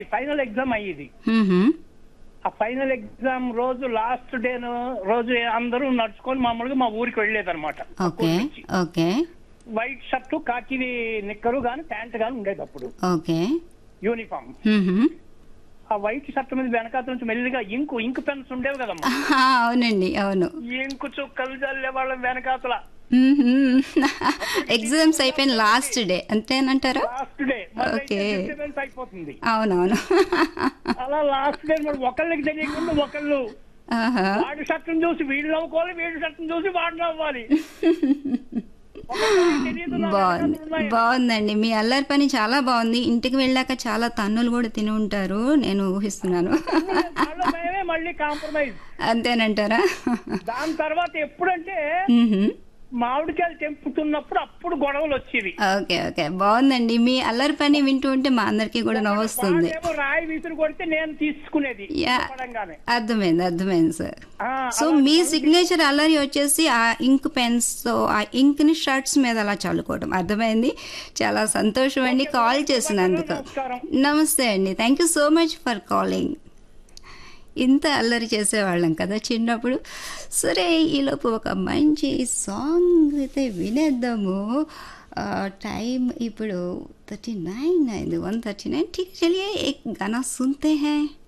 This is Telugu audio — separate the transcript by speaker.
Speaker 1: ఫైనల్ ఎగ్జామ్ అయ్యేది
Speaker 2: మ్మ్హమ్.
Speaker 1: ఆ ఫైనల్ ఎగ్జామ్ రోజు లాస్ట్ డే రోజు అందరూ నడుచుకొని మామూలుగా మా ఊరికి వెళ్ళేదన్నమాట
Speaker 2: ఓకే ఓకే
Speaker 1: వైట్ షర్ట్ కాకి నిక్కరు గాని ప్యాంట్ గాని ఉండేది అప్పుడు
Speaker 2: ఓకే
Speaker 1: యూనిఫామ్
Speaker 2: మ్మ్హమ్.
Speaker 1: ఆ వైట్ షర్ట్ మీద వెనకాల నుంచి మెల్లిగా ఇంకు ఇంకు పెన్స్ ఉండేవి కదమ్మా
Speaker 2: ఆహా, అవునండి అవును
Speaker 1: ఇంకు చుక్కలు చల్లే వాళ్ళ వెనకాతల
Speaker 2: మ్మ్హమ్. ఎగ్జామ్స్ అయిపోయిన లాస్ట్ డే అంతేనంటారా
Speaker 1: లాస్ట్ డే
Speaker 2: Okay.
Speaker 1: డిస్టర్బెన్స్ అయిపోతుంది
Speaker 2: అవునవును
Speaker 1: అలా లాస్ట్ డే మరి ఒకళ్ళకి తెలియకుండా ఒకళ్ళు
Speaker 2: ఆహా.
Speaker 1: వాడి షర్ట్ని చూసి వీళ్ళు నవ్వుకోవాలి వీడి షర్ట్ని చూసి వాడు నవ్వాలి ఒకళ్ళకి తెలియదు నా
Speaker 2: బాగుంది
Speaker 1: వెనకాతల ఉన్నాయి.
Speaker 2: బాగుందండి మీ అల్లరి పని చాలా బాగుంది ఇంటికి వెళ్ళాక చాలా తన్నులు కూడా తిని ఉంటారు నేను ఊహిస్తున్నాను
Speaker 1: దానిలో మేమే మళ్ళీ కాంప్రమైజ్
Speaker 2: అంతేనంటారా
Speaker 1: దాని తర్వాత ఎప్పుడంటే
Speaker 2: మ్మ్హమ్.
Speaker 1: మామిడికాయలు తెంపుతున్నప్పుడు అప్పుడు గొడవలు వచ్చేవి
Speaker 2: ఓకే ఓకే బాగుందండి మీ అల్లరి పని వింటూ ఉంటే మా అందరికీ కూడా నవ్వొస్తుంది
Speaker 1: వాడేమో రాయి విసురు కొడితే నేను తీసుకునేది
Speaker 2: యా.
Speaker 1: పడంగానే
Speaker 2: అర్థమైంది అర్థమైంది సార్
Speaker 1: ఆ,
Speaker 2: సో మీ సిగ్నేచర్ అల్లరి వచ్చేసి ఆ ఇంక్ పెన్స్ తో ఆ ఇంక్ ని షర్ట్స్ మీద అలా చల్లుకోవడం అర్థమైంది చాలా సంతోషం అండి కాల్ చేసినందుకు
Speaker 1: నమస్కారం.
Speaker 2: నమస్తే అండి thank you so much for calling ఇంత అల్లరి చేసేవాళ్ళం కదా చిన్నప్పుడు సరే ఈలోపు ఒక మంచి సాంగ్ అయితే వినేద్దాము ఆ, టైం ఇప్పుడు థర్టీ నైన్ అయింది వన్ థర్టీ నైన్ ठीक है, चलिए एक गाना सुनते हैं